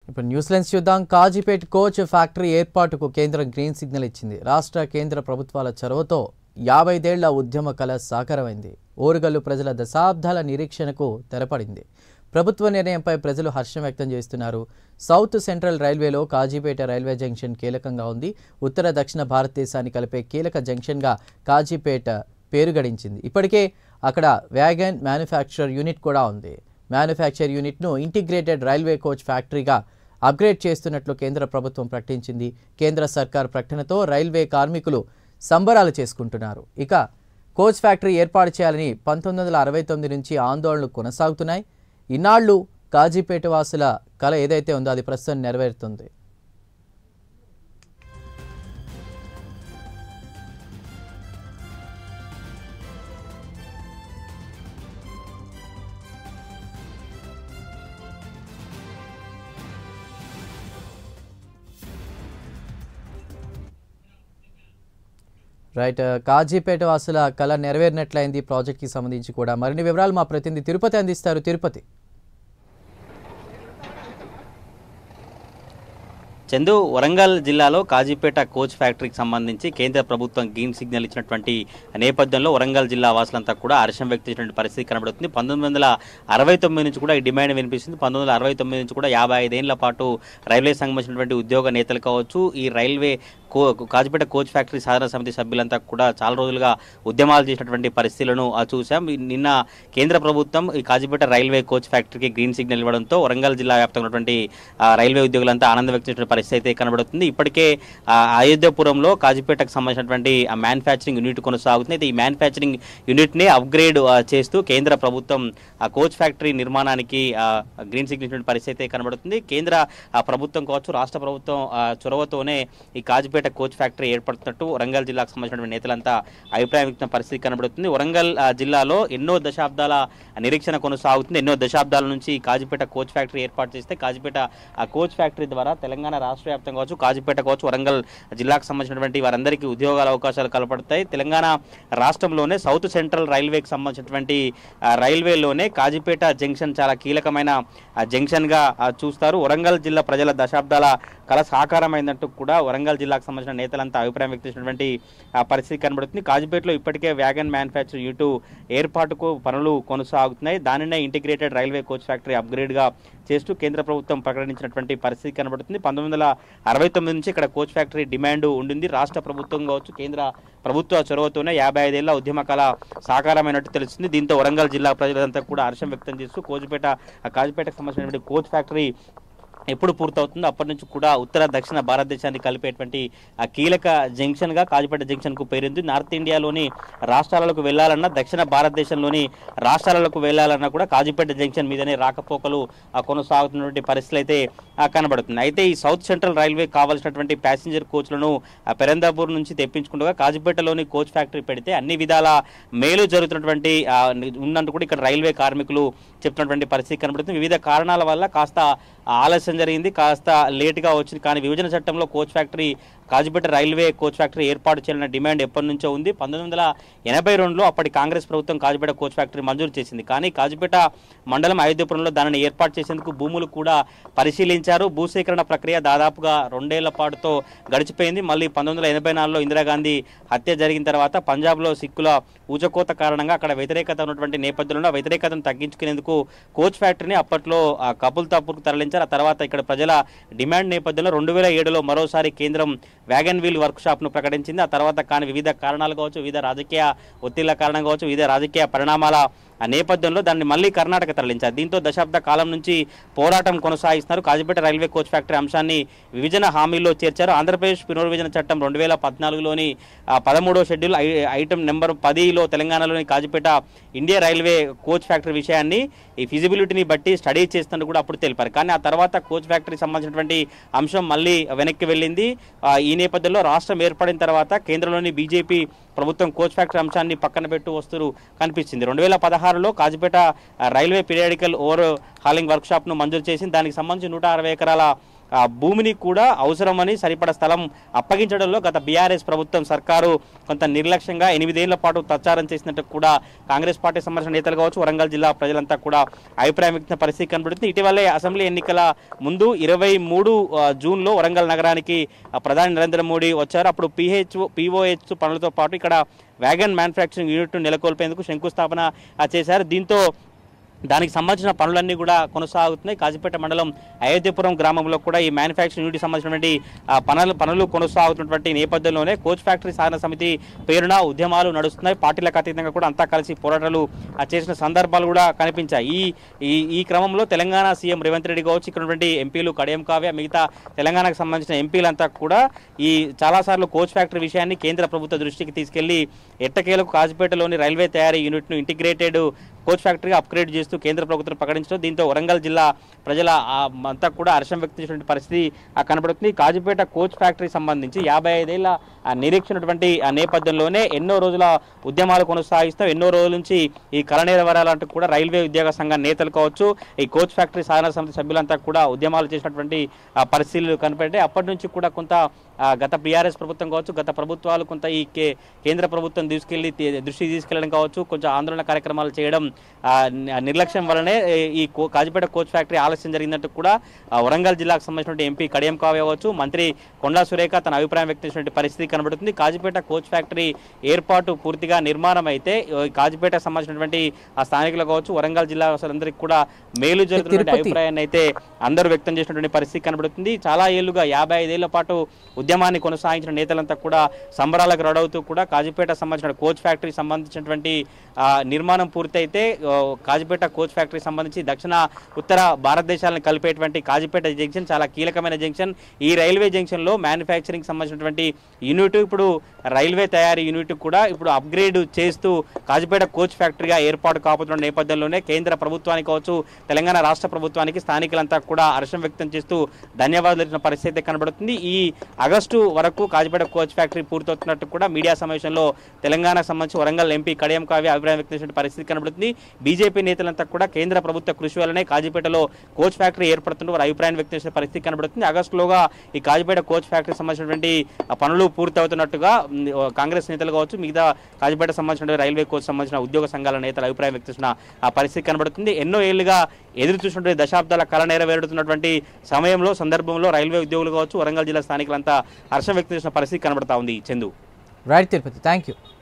ఇప్పుడు news lens చూద్దాం Kazipet coach factory ఏర్పాటుకు కేంద్రం గ్రీన్ సిగ్నల్ ఇచ్చింది రాష్ట్ర కేంద్ర ప్రభుత్వాల చొరవతో యాభైదేళ్ల ఉద్యమ కళ సాకారమైంది ఓరుగల్లు ప్రజల దశాబ్దాల నిరీక్షణకు తెరపడింది ప్రభుత్వ నిర్ణయంపై ప్రజలు హర్షం వ్యక్తం చేస్తున్నారు సౌత్ సెంట్రల్ రైల్వేలో కాజీపేట రైల్వే జంక్షన్ కీలకంగా ఉంది ఉత్తర దక్షిణ భారతదేశాన్ని కలిపే కీలక జంక్షన్గా కాజీపేట పేరు గడించింది ఇప్పటికే అక్కడ వ్యాగన్ మ్యానుఫ్యాక్చరర్ యూనిట్ కూడా ఉంది మ్యానుఫ్యాక్చర్ యూనిట్ను ఇంటిగ్రేటెడ్ రైల్వే కోచ్ ఫ్యాక్టరీగా అప్గ్రేడ్ చేస్తున్నట్లు కేంద్ర ప్రభుత్వం ప్రకటించింది కేంద్ర సర్కార్ ప్రకటనతో రైల్వే కార్మికులు సంబరాలు చేసుకుంటున్నారు ఇక కోచ్ ఫ్యాక్టరీ ఏర్పాటు చేయాలని పంతొమ్మిది వందల అరవై తొమ్మిది నుంచి ఆందోళనలు కొనసాగుతున్నాయి ఇన్నాళ్ళు కాజీపేట వాసుల కళ ఏదైతే ఉందో అది ప్రస్తుతం నెరవేరుతుంది రైట్ కాజీపేట వాసుల కళ నెరవేరినట్లయింది ప్రాజెక్ట్కి సంబంధించి కూడా మరిన్ని వివరాలు మా ప్రతినిధి తిరుపతి అందిస్తారు తిరుపతి చందు వరంగల్ జిల్లాలో కాజీపేట కోచ్ ఫ్యాక్టరీకి సంబంధించి కేంద్ర ప్రభుత్వం గ్రీన్ సిగ్నల్ ఇచ్చినటువంటి నేపథ్యంలో వరంగల్ జిల్లా వాసులంతా కూడా హర్షం వ్యక్తం చేసినటువంటి పరిస్థితి కనబడుతుంది పంతొమ్మిది వందల అరవై తొమ్మిది నుంచి కూడా ఈ డిమాండ్ వినిపిస్తుంది పంతొమ్మిది వందల అరవై తొమ్మిది నుంచి కూడా యాభై ఐదేళ్ల పాటు రైల్వే సంబంధించినటువంటి ఉద్యోగ నేతలు కావచ్చు ఈ రైల్వే కో కాజీపేట కోచ్ ఫ్యాక్టరీ సాధన సమితి సభ్యులంతా కూడా చాలా రోజులుగా ఉద్యమాలు చేసినటువంటి పరిస్థితులను ఆ, చూశాం ఈ నిన్న కేంద్ర ప్రభుత్వం ఈ కాజీపేట రైల్వే కోచ్ ఫ్యాక్టరీకి గ్రీన్ సిగ్నల్ ఇవ్వడంతో వరంగల్ జిల్లా వ్యాప్తంగా ఉన్నటువంటి ఆ, రైల్వే ఉద్యోగులంతా ఆనందం వ్యక్తం చేసిన పరిస్థితి అయితే కనబడుతుంది ఇప్పటికే ఆ, అయోధ్యపురంలో కాజీపేటకు సంబంధించినటువంటి ఆ మ్యానుఫ్యాక్చరింగ్ యూనిట్ కొనసాగుతుంది అయితే ఈ మ్యానుఫ్యాక్చరింగ్ యూనిట్ని అప్గ్రేడ్ ఆ, చేస్తూ కేంద్ర ప్రభుత్వం ఆ కోచ్ ఫ్యాక్టరీ నిర్మాణానికి ఆ, గ్రీన్ సిగ్నల్ ఇచ్చిన పరిస్థితి అయితే కనబడుతుంది కేంద్ర ఆ, ప్రభుత్వం కావచ్చు రాష్ట్ర ప్రభుత్వం ఆ, చొరవతోనే ఈ కాజీపేట కోచ్ ఫ్యాక్టరీ ఏర్పడుతున్నట్టు వరంగల్ జిల్లాకు సంబంధించినటువంటి నేతలంతా అభిప్రాయం వ్యక్తం పరిస్థితి కనబడుతుంది వరంగల్ ఆ, జిల్లాలో ఎన్నో దశాబ్దాల నిరీక్షణ కొనసాగుతుంది ఎన్నో దశాబ్దాల నుంచి ఈ కాజీపేట కోచ్ ఫ్యాక్టరీ ఏర్పాటు చేస్తే కాజీపేట ఆ కోచ్ ఫ్యాక్టరీ ద్వారా తెలంగాణ రాష్ట్ర వ్యాప్తంగా కావచ్చు కాజీపేట కావచ్చు వరంగల్ జిల్లాకు సంబంధించినటువంటి వారందరికీ ఉద్యోగాల అవకాశాలు కలపడతాయి తెలంగాణ రాష్ట్రంలోనే సౌత్ సెంట్రల్ రైల్వేకి సంబంధించినటువంటి ఆ, రైల్వేలోనే కాజీపేట జంక్షన్ చాలా కీలకమైన ఆ, జంక్షన్గా ఆ, చూస్తారు వరంగల్ జిల్లా ప్రజల దశాబ్దాల కళ సాకారమైందంటూ కూడా వరంగల్ జిల్లాకు సంబంధించిన నేతలంతా అభిప్రాయం వ్యక్తం చేసినటువంటి ఆ, పరిస్థితి కనబడుతుంది కాజీపేటలో ఇప్పటికే వ్యాగన్ మ్యానుఫ్యాక్చర్ యూనిట్ ఏర్పాటుకు పనులు కొనసాగుతున్నాయి దానినే ఇంటిగ్రేటెడ్ రైల్వే కోచ్ ఫ్యాక్టరీ అప్గ్రేడ్గా చేస్తూ కేంద్ర ప్రభుత్వం ప్రకటించినటువంటి పరిస్థితి కనబడుతుంది పంతొమ్మిది వందల అరవై తొమ్మిది నుంచి ఇక్కడ కోచ్ ఫ్యాక్టరీ డిమాండ్ ఉండింది రాష్ట్ర ప్రభుత్వం కావచ్చు కేంద్ర ప్రభుత్వ చొరవతోనే యాభై ఐదేళ్ల ఉద్యమ కళ సాకారమైనట్టు తెలుస్తుంది దీంతో వరంగల్ జిల్లా ప్రజలంతా కూడా హర్షం వ్యక్తం చేస్తూ కోచిపేట ఆ కాజిపేటకు సంబంధించినటువంటి కోచ్ ఫ్యాక్టరీ ఎప్పుడు పూర్తవుతుందో అప్పటి నుంచి కూడా ఉత్తర దక్షిణ భారతదేశాన్ని కలిపేటువంటి ఆ కీలక జంక్షన్ గా కాజిపేట జంక్షన్ కు పేరుంది నార్త్ ఇండియాలోని రాష్ట్రాలకు వెళ్లాలన్నా దక్షిణ భారతదేశంలోని రాష్ట్రాలకు వెళ్లాలన్నా కూడా కాజిపేట జంక్షన్ మీదనే రాకపోకలు ఆ, కొనసాగుతున్నటువంటి పరిస్థితులు అయితే ఆ, కనబడుతుంది అయితే ఈ సౌత్ సెంట్రల్ రైల్వే కావాల్సినటువంటి ప్యాసింజర్ కోచ్లను ఆ, పెరందాపూర్ నుంచి తెప్పించుకుంటూ కాజిపేటలోని కోచ్ ఫ్యాక్టరీ పెడితే అన్ని విధాల మేలు జరుగుతున్నటువంటి ఆ, ఉన్నట్టు కూడా ఇక్కడ రైల్వే కార్మికులు చెప్తున్నటువంటి పరిస్థితి కనబడుతుంది వివిధ కారణాల వల్ల కాస్త ఆలస్యం జరిగింది కాస్త లేటుగా వచ్చింది కానీ విభజన చట్టంలో coach factory Kazipet railway coach factory ఏర్పాటు చేయాలన్న డిమాండ్ ఎప్పటి నుంచో ఉంది పంతొమ్మిది వందల ఎనభై రెండులో అప్పటి కాంగ్రెస్ ప్రభుత్వం కాజిపేట కోచ్ ఫ్యాక్టరీ మంజూరు చేసింది కానీ కాజిపేట మండలం అయోధ్యపురంలో దానిని ఏర్పాటు చేసేందుకు భూములు కూడా పరిశీలించారు భూసేకరణ ప్రక్రియ దాదాపుగా రెండేళ్ల పాటుతో గడిచిపోయింది మళ్ళీ పంతొమ్మిది వందల ఎనభై నాలుగులో ఇందిరాగాంధీ హత్య జరిగిన తర్వాత పంజాబ్లో సిక్కుల ఊచకోత కారణంగా అక్కడ వ్యతిరేకత ఉన్నటువంటి నేపథ్యంలో ఆ వ్యతిరేకతను తగ్గించుకునేందుకు కోచ్ ఫ్యాక్టరీని అప్పట్లో ఆ, కపుల్ తప్పుకు తరలించారు ఆ తర్వాత ఇక్కడ ప్రజల డిమాండ్ నేపథ్యంలో రెండు వేల ఏడులో మరోసారి కేంద్రం వ్యాగన్ వీల్ వర్క్ షాప్ను ప్రకటించింది ఆ తర్వాత కానీ వివిధ కారణాలు కావచ్చు వివిధ రాజకీయ ఒత్తిళ్ల కారణం కావచ్చు వివిధ రాజకీయ పరిణామాల ఆ నేపథ్యంలో దాన్ని మళ్ళీ కర్ణాటక తరలించారు దీంతో దశాబ్ద కాలం నుంచి పోరాటం కొనసాగిస్తున్నారు కాజిపేట రైల్వే కోచ్ ఫ్యాక్టరీ అంశాన్ని విభజన హామీల్లో చేర్చారు ఆంధ్రప్రదేశ్ పునర్విభజన చట్టం రెండు వేల పద్నాలుగులోని పదమూడో షెడ్యూల్ ఐ- ఐటమ్ నెంబర్ పదిలో తెలంగాణలోని Kazipet India railway coach factory విషయాన్ని ఈ ఫిజిబిలిటీని బట్టి స్టడీ చేస్తున్నట్టు కూడా అప్పుడు తెలిపారు కానీ ఆ తర్వాత కోచ్ ఫ్యాక్టరీ సంబంధించినటువంటి అంశం మళ్ళీ వెనక్కి వెళ్ళింది ఆ, ఈ నేపథ్యంలో రాష్ట్రం ఏర్పడిన తర్వాత కేంద్రంలోని బీజేపీ ప్రభుత్వం కోచ్ ఫ్యాక్టరీ అంశాన్ని పక్కన పెట్టు వస్తూ కనిపించింది రెండు వేల పదహారులో కాజిపేట ఆ, రైల్వే పీరియాడికల్ ఓవర్ హాలింగ్ వర్క్షాప్ను మంజూరు చేసింది దానికి సంబంధించి నూట అరవై ఎకరాల ఆ భూమిని కూడా అవసరమని సరిపడ స్థలం అప్పగించడంలో గత బీఆర్ఎస్ ప్రభుత్వం సర్కారు కొంత నిర్లక్ష్యంగా ఎనిమిదేళ్ల పాటు ప్రచారం చేసినట్టు కూడా కాంగ్రెస్ పార్టీ సంబంధించిన నేతలు కావచ్చు వరంగల్ జిల్లా ప్రజలంతా కూడా అభిప్రాయం వ్యక్తం పరిస్థితి కనబడుతుంది ఇటీవలే అసెంబ్లీ ఎన్నికల ముందు ఇరవై మూడు జూన్లో వరంగల్ నగరానికి ఆ, ప్రధాని నరేంద్ర మోడీ వచ్చారు అప్పుడు పిహెచ్ పిఓహెచ్ పనులతో పాటు ఇక్కడ వ్యాగన్ మ్యానుఫ్యాక్చరింగ్ యూనిట్ను నెలకొల్పేందుకు శంకుస్థాపన ఆ, చేశారు దీంతో దానికి సంబంధించిన పనులన్నీ కూడా కొనసాగుతున్నాయి కాజీపేట మండలం అయోధ్యపురం గ్రామంలో కూడా ఈ మ్యానుఫ్యాక్చరింగ్ యూనిట్ సంబంధించినటువంటి ఆ, పనులు పనులు కొనసాగుతున్నటువంటి నేపథ్యంలోనే కోచ్ ఫ్యాక్టరీ సాధన సమితి పేరున ఉద్యమాలు నడుస్తున్నాయి పార్టీలకు అతీతంగా కూడా అంతా కలిసి పోరాటాలు ఆ, చేసిన సందర్భాలు కూడా కనిపించాయి ఈ ఈ ఈ క్రమంలో తెలంగాణ సీఎం రేవంత్ రెడ్డి కావచ్చు ఇక్కడ ఉన్నటువంటి ఎంపీలు కడియం కావ్య మిగతా తెలంగాణకు సంబంధించిన ఎంపీలంతా కూడా ఈ చాలాసార్లు కోచ్ ఫ్యాక్టరీ విషయాన్ని కేంద్ర ప్రభుత్వ దృష్టికి తీసుకెళ్లి ఎట్టకేలకు కాజీపేటలోని రైల్వే తయారీ యూనిట్ను ఇంటిగ్రేటెడ్ కోచ్ ఫ్యాక్టరీ అప్గ్రేడ్ చేస్తూ కేంద్ర ప్రభుత్వం ప్రకటించడం దీంతో వరంగల్ జిల్లా ప్రజల ఆ, అంతా కూడా హర్షం వ్యక్తం చేసినటువంటి పరిస్థితి ఆ, కనబడుతుంది కాజీపేట కోచ్ ఫ్యాక్టరీ సంబంధించి యాభై ఐదేళ్ల ఆ, నిరీక్షణటువంటి ఆ నేపథ్యంలోనే ఎన్నో రోజుల ఉద్యమాలు కొనసాగిస్తాం ఎన్నో రోజుల నుంచి ఈ కలనేరవరాలంటూ కూడా రైల్వే ఉద్యోగ సంఘ నేతలు కావచ్చు ఈ కోచ్ ఫ్యాక్టరీ సాధన సమితి సభ్యులంతా కూడా ఉద్యమాలు చేసినటువంటి ఆ, పరిస్థితులు కనపడ్డాయి అప్పటి నుంచి కూడా కొంత ఆ, గత బీఆర్ఎస్ ప్రభుత్వం కావచ్చు గత ప్రభుత్వాలు కొంత ఈ కే- కేంద్ర ప్రభుత్వం తీసుకెళ్లి తి- దృష్టికి తీసుకెళ్లడం కావచ్చు కొంచెం ఆందోళన కార్యక్రమాలు చేయడం ఆ, ని- ఆ నిర్లక్ష్యం వల్లనే ఈ- ఈ కో- కాజీపేట కోచ్ ఫ్యాక్టరీ ఆలస్యం జరిగినట్టు కూడా ఆ, వరంగల్ జిల్లాకు సంబంధించిన ఎంపీ కడియం కావ్య కావచ్చు మంత్రి కొండా సురేఖ తన అభిప్రాయం వ్యక్తం చేసినటువంటి పరిస్థితి కనబడుతుంది కాజీపేట కోచ్ ఫ్యాక్టరీ ఏర్పాటు పూర్తిగా నిర్మాణం అయితే ఈ కాజీపేట సంబంధించినటువంటి ఆ స్థానికులు కావచ్చు వరంగల్ జిల్లా వాసులందరికీ కూడా మేలు జరుగుతున్న తిరుపతి. అభిప్రాయాన్ని అయితే అందరూ వ్యక్తం చేసినటువంటి పరిస్థితి కనబడుతుంది చాలా ఏళ్లుగా యాభై ఐదేళ్ల పాటు ఉద్యమాన్ని కొనసాగించిన నేతలంతా కూడా సంబరాలకు రడవుతూ కూడా కాజీపేట సంబంధించిన కోచ్ ఫ్యాక్టరీ సంబంధించినటువంటి ఆ, నిర్మాణం పూర్తయితే ఆ, కాజీపేట కోచ్ ఫ్యాక్టరీ సంబంధించి దక్షిణ ఉత్తర భారతదేశాలను కలిపేటువంటి కాజీపేట జంక్షన్ చాలా కీలకమైన జంక్షన్ ఈ రైల్వే జంక్షన్ లో మ్యానుఫ్యాక్చరింగ్ సంబంధించినటువంటి యూనిట్ ఇప్పుడు రైల్వే తయారీ యూనిట్ కూడా ఇప్పుడు అప్గ్రేడ్ చేస్తూ కాజీపేట కోచ్ ఫ్యాక్టరీగా ఏర్పాటు కాబోతున్న నేపథ్యంలోనే కేంద్ర ప్రభుత్వానికి కావచ్చు తెలంగాణ రాష్ట్ర ప్రభుత్వానికి స్థానికులంతా కూడా హర్షం వ్యక్తం చేస్తూ ధన్యవాదాలు తెలిపిన పరిస్థితి అయితే కనబడుతుంది ఈ ఆగస్టు వరకు కాజీపేట కోచ్ ఫ్యాక్టరీ పూర్తవుతున్నట్టు కూడా మీడియా సమావేశంలో తెలంగాణకు సంబంధించి వరంగల్ ఎంపీ కడియం కావ్య అభిప్రాయం వ్యక్తం చేసిన పరిస్థితి కనబడుతుంది బీజేపీ నేతలంతా కూడా కేంద్ర ప్రభుత్వ కృషి వల్లనే కాజీపేటలో కోచ్ ఫ్యాక్టరీ ఏర్పడుతుందో వారు అభిప్రాయం వ్యక్తం చేసిన పరిస్థితి కనబడుతుంది ఆగస్టులోగా ఈ కాజీపేట కోచ్ ఫ్యాక్టరీ సంబంధించినటువంటి ఆ పనులు పూర్తవుతున్నట్టుగా ఉమ్, కాంగ్రెస్ నేతలు కావచ్చు మిగతా కాజీపేట సంబంధించిన రైల్వే కోచ్ సంబంధించిన ఉద్యోగ సంఘాల నేతల అభిప్రాయం వ్యక్తం చేసిన ఆ పరిస్థితి కనబడుతుంది ఎన్నో ఏళ్లుగా ఎదురు చూసినటువంటి దశాబ్దాల కళ నెరవేరుతున్నటువంటి సమయంలో సందర్భంలో రైల్వే ఉద్యోగులు కావచ్చు వరంగల్ జిల్లా స్థానికులంతా హర్షం వ్యక్తం చేసిన పరిస్థితి కనబడతా ఉంది Chandu right Tirupati thank you